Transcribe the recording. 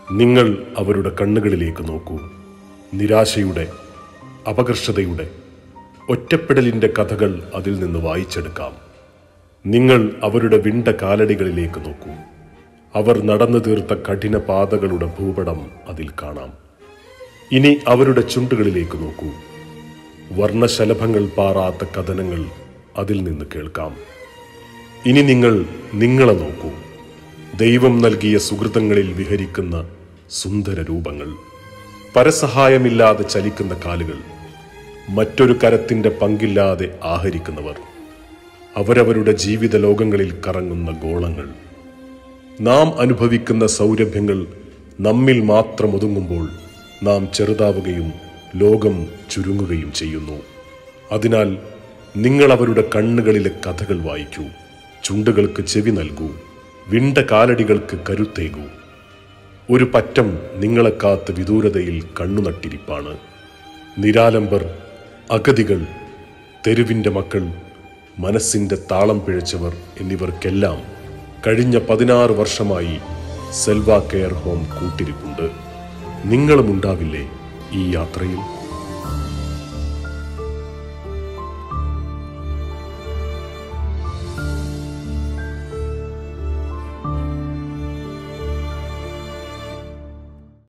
നിങ്ങൾ അവരുടെ കണ്ണുകളിലേക്ക് നോക്കൂ നിരാശയുടെ അപകർഷതയുടെ ഒറ്റപ്പെടലിൻ്റെ കഥകൾ അതിൽ നിന്ന് വായിച്ചെടുക്കാം നിങ്ങൾ അവരുടെ വിണ്ട കാലടികളിലേക്ക് നോക്കൂ അവർ നടന്നു തീർത്ത കഠിന പാതകളുടെ ഭൂപടം അതിൽ കാണാം ഇനി അവരുടെ ചുണ്ടുകളിലേക്ക് നോക്കൂ വർണ്ണശലഭങ്ങൾ പാറാത്ത കഥനങ്ങൾ അതിൽ നിന്ന് കേൾക്കാം ഇനി നിങ്ങൾ നിങ്ങളെ നോക്കൂ ദൈവം നൽകിയ സുഹൃതങ്ങളിൽ വിഹരിക്കുന്ന സുന്ദര രൂപങ്ങൾ പരസഹായമില്ലാതെ ചലിക്കുന്ന കാലുകൾ മറ്റൊരു കരത്തിന്റെ പങ്കില്ലാതെ ആഹരിക്കുന്നവർ അവരവരുടെ ജീവിത ലോകങ്ങളിൽ കറങ്ങുന്ന ഗോളങ്ങൾ നാം അനുഭവിക്കുന്ന സൗരഭ്യങ്ങൾ നമ്മിൽ മാത്രം ഒതുങ്ങുമ്പോൾ നാം ചെറുതാവുകയും ലോകം ചുരുങ്ങുകയും ചെയ്യുന്നു അതിനാൽ നിങ്ങൾ അവരുടെ കണ്ണുകളിലെ കഥകൾ വായിക്കൂ ചുണ്ടുകൾക്ക് ചെവി നൽകൂ വിണ്ട കാലടികൾക്ക് കരുത്തേകൂ ഒരു പറ്റം നിങ്ങളെ കാത്ത് വിദൂരതയിൽ കണ്ണുനട്ടിരിപ്പാണ് നിരാലംബർ അഗതികൾ തെരുവിൻ്റെ മക്കൾ മനസ്സിൻ്റെ താളം പിഴച്ചവർ എന്നിവർക്കെല്ലാം കഴിഞ്ഞ പതിനാറ് വർഷമായി സെൽവ കെയർ ഹോം കൂട്ടിരിപ്പുണ്ട് നിങ്ങളുമുണ്ടാവില്ലേ ഈ യാത്രയിൽ